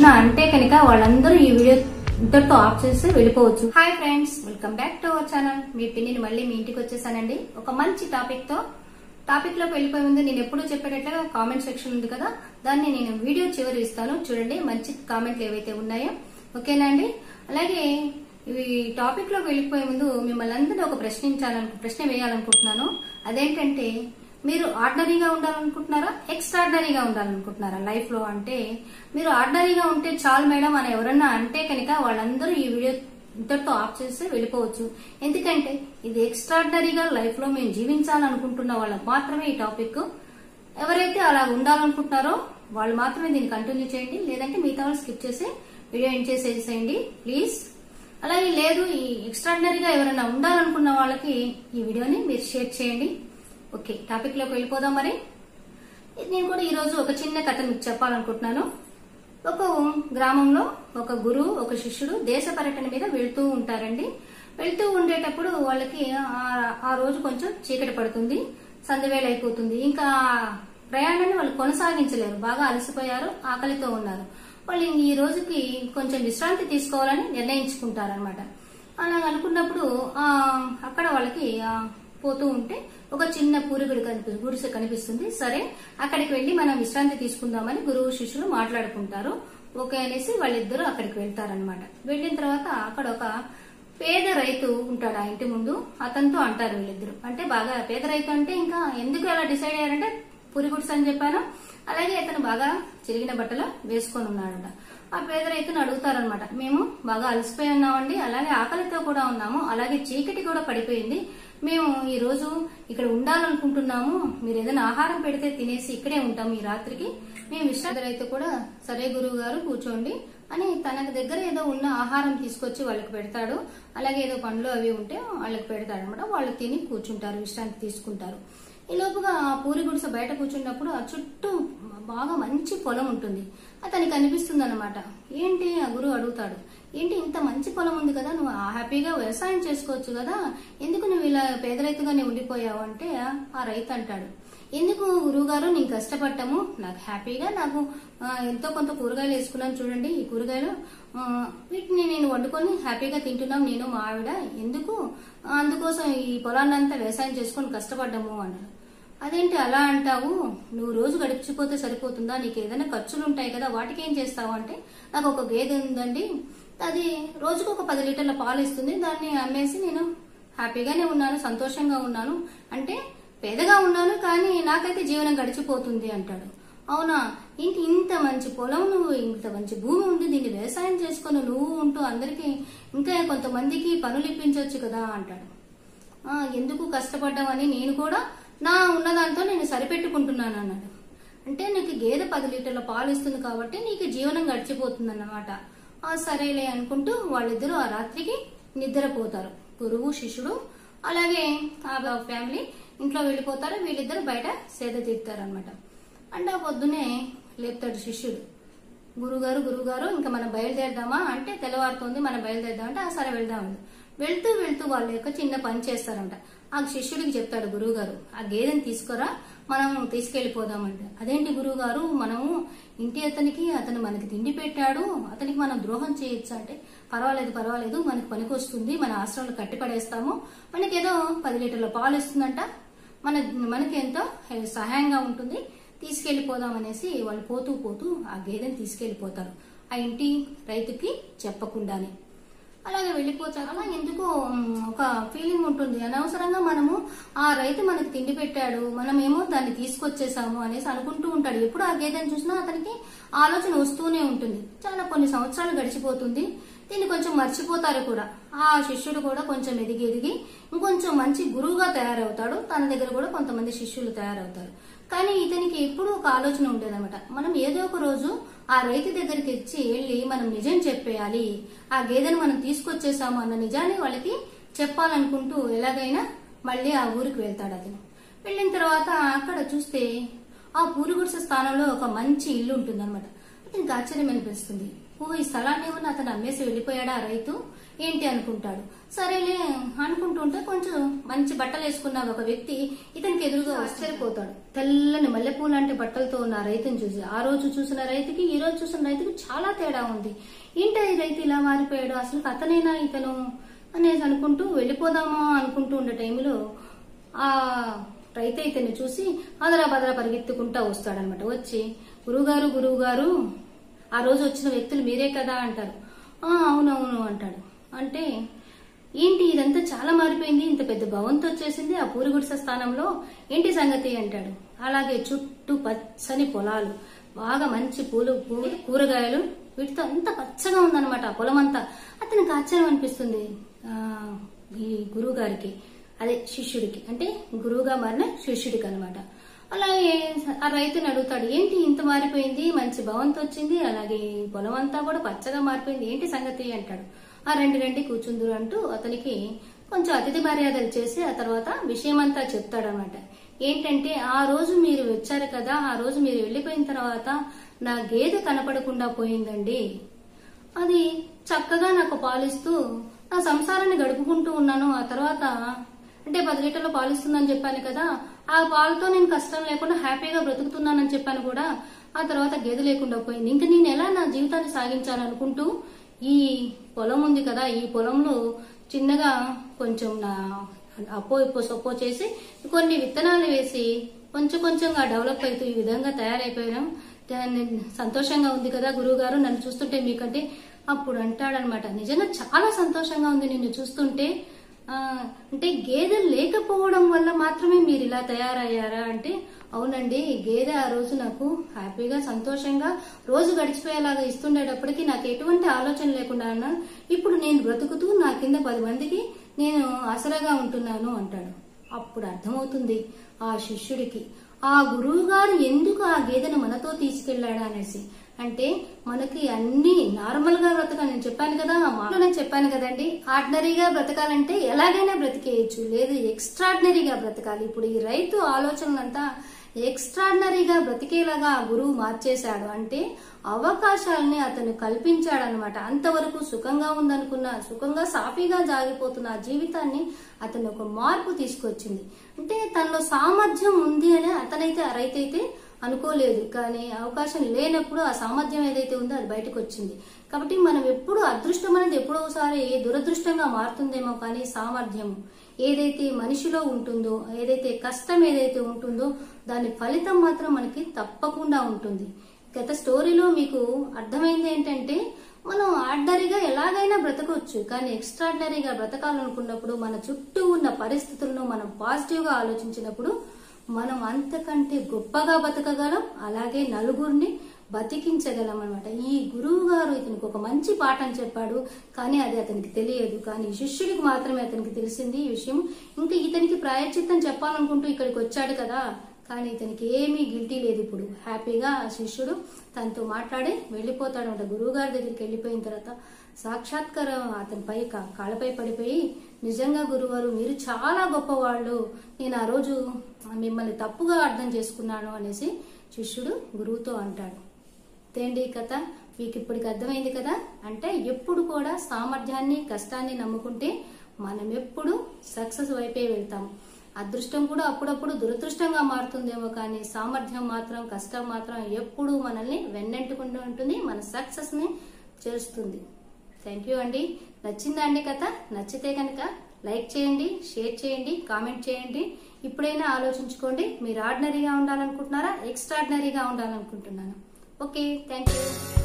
ఎవరన్నా అంటే కనుక వాళ్ళందరూ ఈ వీడియో ఇంతటితో ఆఫ్ చేసి వెళ్ళిపోవచ్చు hi friends welcome back to our channel మీ పిన్నిని మళ్ళీ మీ ఇంటికి వచ్చేసానండి ఒక మంచి టాపిక్ తో టాపిక్ లోకి వెళ్ళిపోయే ముందు నేను ఎప్పుడూ చెప్పేటట్లుగా కామెంట్ సెక్షన్ ఉంది కదా దాన్ని నేను వీడియో చివరి ఇస్తాను చూడండి మంచి కామెంట్లు ఏవైతే ఉన్నాయో ఓకేనా అండి అలాగే ఈ టాపిక్ లోకి వెళ్ళిపోయే ముందు మిమ్మల్ని అందరినీ ఒక ప్రశ్నించాలను ప్రశ్న వేయాలనుకుంటున్నాను అదేంటంటే మీరు ఆర్డినరీగా ఉండాలనుకుంటున్నారా ఎక్స్ట్రాడినరీగా ఉండాలనుకుంటున్నారా లైఫ్ లో అంటే మీరు ఆర్డినరీగా ఉంటే చాలు మేడం అని ఎవరన్నా అంటే కనుక వాళ్ళందరూ ఈ వీడియో ఇంతటితో ఆఫ్ చేసి వెళ్ళిపోవచ్చు ఎందుకంటే ఇది ఎక్స్ట్రాడినరీగా లైఫ్ లో మేము జీవించాలనుకుంటున్న వాళ్ళకి మాత్రమే ఈ టాపిక్ ఎవరైతే అలా ఉండాలనుకుంటున్నారో వాళ్ళు మాత్రమే దీన్ని కంటిన్యూ చేయండి లేదంటే మిగతా వాళ్ళు స్కిప్ చేసి వీడియో ఎండ్ చేసేసేయండి ప్లీజ్ అలాగే లేదు ఈ ఎక్స్ట్రాడినరీగా ఎవరైనా ఉండాలనుకున్న వాళ్ళకి ఈ వీడియోని మీరు షేర్ చేయండి ఓకే టాపిక్ లోకి వెళ్ళిపోదాం మరి నేను కూడా ఈ రోజు ఒక చిన్న కథ మీకు చెప్పాలనుకుంటున్నాను ఒక గ్రామంలో ఒక గురువు ఒక శిష్యుడు దేశ పర్యటన మీద వెళ్తూ ఉంటారండి వెళ్తూ ఉండేటప్పుడు వాళ్ళకి ఆ- ఆ రోజు కొంచెం చీకటి పడుతుంది సంధ్యవేళ అయిపోతుంది ఇంకా ఆ ప్రయాణాన్ని వాళ్ళు కొనసాగించలేరు బాగా అలసిపోయారు ఆకలితో ఉన్నారు వాళ్ళు ఇంక ఈ రోజుకి కొంచెం విశ్రాంతి తీసుకోవాలని నిర్ణయించుకుంటారనమాట అలా అనుకున్నప్పుడు ఆ అక్కడ వాళ్ళకి ఆ, పోతూ ఉంటే ఒక చిన్న పూరుగుడు కనిపి గుడిసె కనిపిస్తుంది సరే అక్కడికి వెళ్లి మనం విశ్రాంతి తీసుకుందామని గురువు శిష్యులు మాట్లాడుకుంటారు ఓకే అనేసి వాళ్ళిద్దరూ అక్కడికి వెళ్తారనమాట వెళ్ళిన తర్వాత అక్కడ ఒక పేద రైతు ఉంటాడు ఆ ఇంటి ముందు అతనితో అంటారు వీళ్ళిద్దరు అంటే బాగా పేద రైతు అంటే ఇంకా ఎందుకు అలా డిసైడ్ అయ్యారంటే పురిగుడ్స్ అని చెప్పాను అలాగే అతను బాగా చిరిగిన బట్టలు వేసుకొని ఉన్నాడట ఆ పేద రైతును అడుగుతారనమాట మేము బాగా అలసిపోయి ఉన్నామండి అలాగే ఆకలితో కూడా ఉన్నాము అలాగే చీకటి కూడా పడిపోయింది మేము ఈ రోజు ఇక్కడ ఉండాలనుకుంటున్నాము మీరు ఏదైనా ఆహారం పెడితే తినేసి ఇక్కడే ఉంటాం ఈ రాత్రికి మేము విశ్రాంతి రైతు కూడా సరే గురువు గారు కూర్చోండి అని తన దగ్గర ఏదో ఉన్న ఆహారం తీసుకొచ్చి వాళ్ళకి పెడతాడు అలాగే ఏదో పండ్లు అవి ఉంటే వాళ్ళకి పెడతాడు అనమాట వాళ్ళు తిని కూర్చుంటారు విశ్రాంతి తీసుకుంటారు ఈ లోపుగా ఆ పూరి గుడిసె బయట కూర్చున్నప్పుడు ఆ చుట్టూ బాగా మంచి పొలం ఉంటుంది అతనికి అనిపిస్తుంది అనమాట ఏంటి ఆ గురువు అడుగుతాడు ఏంటి ఇంత మంచి పొలం ఉంది కదా నువ్వు ఆ హ్యాపీగా వ్యవసాయం చేసుకోవచ్చు కదా ఎందుకు నువ్వు ఇలా పేద రైతుగానే ఉండిపోయావు అంటే ఆ రైతు అంటాడు ఎందుకు గురువుగారు నేను కష్టపడ్డాము నాకు హ్యాపీగా నాకు ఆ, ఎంతో కొంత కూరగాయలు వేసుకున్నాను చూడండి ఈ కూరగాయలు ఆ, వీటిని నేను వండుకొని హ్యాపీగా తింటున్నాం నేను మా ఆవిడ ఎందుకు ఆ, అందుకోసం ఈ పొలాన్ని అంతా వ్యవసాయం చేసుకొని కష్టపడ్డాము అన్నాడు అదేంటి అలా అంటావు నువ్వు రోజు గడిచిపోతే సరిపోతుందా నీకు ఏదైనా ఖర్చులు ఉంటాయి కదా వాటికి ఏం చేస్తావు అంటే నాకు ఒక గేదె ఉందండి అది రోజుకు ఒక పది లీటర్ల పాలు ఇస్తుంది దాన్ని అమ్మేసి నేను హ్యాపీగానే ఉన్నాను సంతోషంగా ఉన్నాను అంటే పేదగా ఉన్నాను కానీ నాకైతే జీవనం గడిచిపోతుంది అంటాడు అవునా ఇంటి ఇంత మంచి పొలం నువ్వు ఇంత మంచి భూమి ఉంది దీన్ని వ్యవసాయం చేసుకొని నువ్వు ఉంటూ అందరికీ ఇంకా కొంతమందికి పనులు ఇప్పించవచ్చు కదా అంటాడు ఆ, ఎందుకు కష్టపడ్డామని నేను కూడా నా ఉన్నదాంతో నేను సరిపెట్టుకుంటున్నాను అన్నాడు అంటే నీకు గేదె పది లీటర్ల పాలు ఇస్తుంది కాబట్టి నీకు జీవనం గడిచిపోతుంది అన్నమాట ఆ సరేలే అనుకుంటూ వాళ్ళిద్దరూ ఆ రాత్రికి నిద్రపోతారు గురువు శిష్యుడు అలాగే ఆ ఫ్యామిలీ ఇంట్లో వెళ్ళిపోతారు వీళ్ళిద్దరు బయట సేద తీరుతారు అనమాట అంటే ఆ పొద్దునే లేపుతాడు శిష్యుడు గురుగారు గురుగారు ఇంకా మనం బయలుదేరదామా అంటే తెల్లవారుతోంది మనం బయలుదేరదాం అంటే ఆ సరే వెళ్దామండి వెళ్తూ వెళ్తూ వాళ్ళు యొక్క చిన్న పని చేస్తారంట ఆ శిష్యుడికి చెప్తాడు గురువు గారు ఆ గేదెని తీసుకురా మనం తీసుకెళ్లిపోదామంటే అదేంటి గురువు గారు మనము ఇంటి అతనికి అతను మనకి తిండి పెట్టాడు అతనికి మనం ద్రోహం చేయొచ్చు అంటే పర్వాలేదు పర్వాలేదు మనకి పనికి వస్తుంది మన ఆశ్రమంలో కట్టిపడేస్తాము మనకి ఏదో పది లీటర్ల పాలు ఇస్తుందంట మన మనకి ఎంతో సహాయంగా ఉంటుంది తీసుకెళ్లిపోదాం అనేసి వాళ్ళు పోతూ పోతూ ఆ గేదెని తీసుకెళ్లిపోతారు ఆ ఇంటి రైతుకి చెప్పకుండానే అలాగే వెళ్ళిపోతారు అలా ఎందుకో ఉమ్, ఒక ఫీలింగ్ ఉంటుంది అనవసరంగా మనము ఆ రైతు మనకి తిండి పెట్టాడు మనమేమో దాన్ని తీసుకొచ్చేసాము అనేసి అనుకుంటూ ఉంటాడు ఎప్పుడు ఆ గేదెని చూసినా అతనికి ఆలోచన వస్తూనే ఉంటుంది చాలా కొన్ని సంవత్సరాలు గడిచిపోతుంది దీన్ని కొంచెం మర్చిపోతారు కూడా ఆ శిష్యుడు కూడా కొంచెం ఎదిగి ఎదిగి ఇంకొంచెం మంచి గురువుగా తయారవుతాడు తన దగ్గర కూడా కొంతమంది శిష్యులు తయారవుతారు కానీ ఇతనికి ఎప్పుడూ ఒక ఆలోచన ఉండేదన్నమాట మనం ఏదో ఒక రోజు ఆ రైతు దగ్గరికి ఇచ్చి వెళ్ళి మనం నిజం చెప్పేయాలి ఆ గేదెను మనం తీసుకొచ్చేసాము అన్న నిజాన్ని వాళ్ళకి చెప్పాలనుకుంటూ ఎలాగైనా మళ్ళీ ఆ ఊరికి వెళ్తాడు అతను వెళ్ళిన తర్వాత అక్కడ చూస్తే ఆ పూరి గుడిసె స్థానంలో ఒక మంచి ఇల్లు ఉంటుంది అతనికి ఆశ్చర్యం అనిపిస్తుంది ఓ ఈ స్థలాన్ని ఏమన్నా అతను అమ్మేసి వెళ్ళిపోయాడా ఆ రైతు ఏంటి అనుకుంటాడు సరేలే అనుకుంటుంటే కొంచెం మంచి బట్టలు వేసుకున్న ఒక వ్యక్తి ఇతనికి ఎదురుగా ఆశ్చర్యపోతాడు తెల్లని మల్లెపూలు లాంటి బట్టలతో ఉన్న ఆ రైతుని చూసి ఆ రోజు చూసిన రైతుకి ఈ రోజు చూసిన రైతుకి చాలా తేడా ఉంది ఏంటి ఈ రైతు ఇలా మారిపోయాడు అసలు అతనేనా ఇతను అనేసి అనుకుంటూ వెళ్ళిపోదామా అనుకుంటూ ఉండే టైంలో ఆ రైతు ఇతన్ని చూసి అదరా బదరా పరిగెత్తుకుంటా వస్తాడనమాట వచ్చి గురువుగారు గురువుగారు ఆ రోజు వచ్చిన వ్యక్తులు మీరే కదా అంటారు "ఆ, అవునవును అంటాడు అంటే ఏంటి ఇదంతా చాలా మారిపోయింది ఇంత పెద్ద భవంతి వచ్చేసింది ఆ పూరి గుడిసె స్థానంలో ఏంటి సంగతి అంటాడు అలాగే చుట్టూ పచ్చని పొలాలు బాగా మంచి పూలు పూ- కూరగాయలు వీటితో అంత పచ్చగా ఉందన్నమాట ఆ పొలం అంతా అతనికి ఆశ్చర్యం అనిపిస్తుంది ఆ, ఈ గురువు గారికి అదే శిష్యుడికి అంటే గురువుగా మారిన శిష్యుడికి అనమాట అలాగే ఆ రైతుని అడుగుతాడు ఏంటి ఇంత మారిపోయింది మంచి భవంతి వచ్చింది అలాగే ఈ పొలం అంతా కూడా పచ్చగా మారిపోయింది ఏంటి సంగతి అంటాడు ఆ రెండు రెండు కూర్చుందురు అంటూ అతనికి కొంచెం అతిథి మర్యాదలు చేసి ఆ తర్వాత విషయమంతా చెప్తాడనమాట ఏంటంటే ఆ రోజు మీరు వచ్చారు కదా ఆ రోజు మీరు వెళ్ళిపోయిన తర్వాత నా గేదె కనపడకుండా పోయిందండి అది చక్కగా నాకు పాలిస్తూ నా సంసారాన్ని గడుపుకుంటూ ఉన్నాను ఆ తర్వాత అంటే పది లీటర్లు పాలిస్తుందని చెప్పాను కదా ఆ పాలతో నేను కష్టం లేకుండా హ్యాపీగా బ్రతుకుతున్నానని చెప్పాను కూడా ఆ తర్వాత గేదె లేకుండా పోయింది ఇంకా నేను ఎలా నా జీవితాన్ని సాగించాలనుకుంటూ ఈ పొలం ఉంది కదా ఈ పొలంలో చిన్నగా కొంచెం నా అప్పో ఇప్పో సొప్పో చేసి కొన్ని విత్తనాలు వేసి కొంచెం కొంచెంగా డెవలప్ అవుతూ ఈ విధంగా తయారైపోయాం దాన్ని సంతోషంగా ఉంది కదా గురువు గారు నన్ను చూస్తుంటే మీకంటే అప్పుడు అంటాడనమాట నిజంగా చాలా సంతోషంగా ఉంది నిన్ను చూస్తుంటే ఆ, అంటే గేదెలు లేకపోవడం వల్ల మాత్రమే మీరు ఇలా తయారయ్యారా అంటే అవునండి గేదె ఆ రోజు నాకు హ్యాపీగా సంతోషంగా రోజు గడిచిపోయేలాగా ఇస్తుండేటప్పటికి నాకు ఎటువంటి ఆలోచన లేకుండా అన్నా ఇప్పుడు నేను బ్రతుకుతూ నా కింద పది మందికి నేను ఆసరాగా ఉంటున్నాను అంటాడు అప్పుడు అర్థమవుతుంది ఆ శిష్యుడికి ఆ గురువు గారు ఎందుకు ఆ గేదెను మనతో తీసుకెళ్లాడా అనేసి అంటే మనకి అన్ని నార్మల్ గా బ్రతకాలి నేను చెప్పాను కదా మాలో నేను చెప్పాను కదండి ఆర్డినరీగా బ్రతకాలంటే ఎలాగైనా బ్రతికేయచ్చు లేదు ఎక్స్ట్రాడినరీగా బ్రతకాలి ఇప్పుడు ఈ రైతు ఆలోచనలంతా ఎక్స్ట్రాడినరీగా బ్రతికేలాగా ఆ గురువు మార్చేశాడు అంటే అవకాశాలని అతను కల్పించాడనమాట అంతవరకు సుఖంగా ఉందనుకున్న సుఖంగా సాఫీగా జాగిపోతున్న ఆ జీవితాన్ని అతను ఒక మార్పు తీసుకొచ్చింది అంటే తనలో సామర్థ్యం ఉంది అని అతనైతే ఆ రైతు అయితే అనుకోలేదు కానీ అవకాశం లేనప్పుడు ఆ సామర్థ్యం ఏదైతే ఉందో అది బయటకు వచ్చింది కాబట్టి మనం ఎప్పుడు అదృష్టం అనేది ఎప్పుడో ఒకసారి దురదృష్టంగా మారుతుందేమో కానీ సామర్థ్యం ఏదైతే మనిషిలో ఉంటుందో ఏదైతే కష్టం ఏదైతే ఉంటుందో దాని ఫలితం మాత్రం మనకి తప్పకుండా ఉంటుంది గత స్టోరీలో మీకు అర్థమైంది ఏంటంటే మనం ఆర్డినరీగా ఎలాగైనా బ్రతకొచ్చు కానీ ఎక్స్ట్రాడినరీగా బ్రతకాలనుకున్నప్పుడు మన చుట్టూ ఉన్న పరిస్థితులను మనం పాజిటివ్ గా ఆలోచించినప్పుడు మనం అంతకంటే గొప్పగా బతకగలం అలాగే నలుగురిని బతికించగలం అనమాట ఈ గురువు గారు ఇతనికి ఒక మంచి పాఠం చెప్పాడు కానీ అది అతనికి తెలియదు కానీ శిష్యుడికి మాత్రమే అతనికి తెలిసింది ఈ విషయం ఇంకా ఇతనికి ప్రాయశ్చిత్తం చెప్పాలనుకుంటూ ఇక్కడికి వచ్చాడు కదా కానీ ఇతనికి ఏమీ గిల్టీ లేదు ఇప్పుడు హ్యాపీగా ఆ శిష్యుడు తనతో మాట్లాడి వెళ్ళిపోతాడు అంట గురువు గారి దగ్గరికి వెళ్ళిపోయిన తర్వాత సాక్షాత్కారం అతని పై కా- కాళ్ళపై పడిపోయి నిజంగా గురువారు మీరు చాలా గొప్పవాళ్ళు నేను ఆ రోజు మిమ్మల్ని తప్పుగా అర్థం చేసుకున్నాను అనేసి శిష్యుడు గురువుతో అంటాడు తేండి ఈ కథ మీకు ఇప్పటికి అర్థమైంది కదా అంటే ఎప్పుడు కూడా సామర్థ్యాన్ని కష్టాన్ని నమ్ముకుంటే మనం ఎప్పుడు సక్సెస్ వైపే వెళ్తాం అదృష్టం కూడా అప్పుడప్పుడు దురదృష్టంగా మారుతుందేమో కానీ సామర్థ్యం మాత్రం కష్టం మాత్రం ఎప్పుడు మనల్ని వెన్నెంటుకుంటూ ఉంటుంది మన సక్సెస్ ని చేరుస్తుంది థ్యాంక్ యూ అండి నచ్చిందా అండి కథ నచ్చితే కనుక లైక్ చేయండి షేర్ చేయండి కామెంట్ చేయండి ఇప్పుడైనా ఆలోచించుకోండి మీరు ఆర్డినరీగా ఉండాలనుకుంటున్నారా ఎక్స్ట్రాడినరీగా ఉండాలనుకుంటున్నాను ఓకే థ్యాంక్ యూ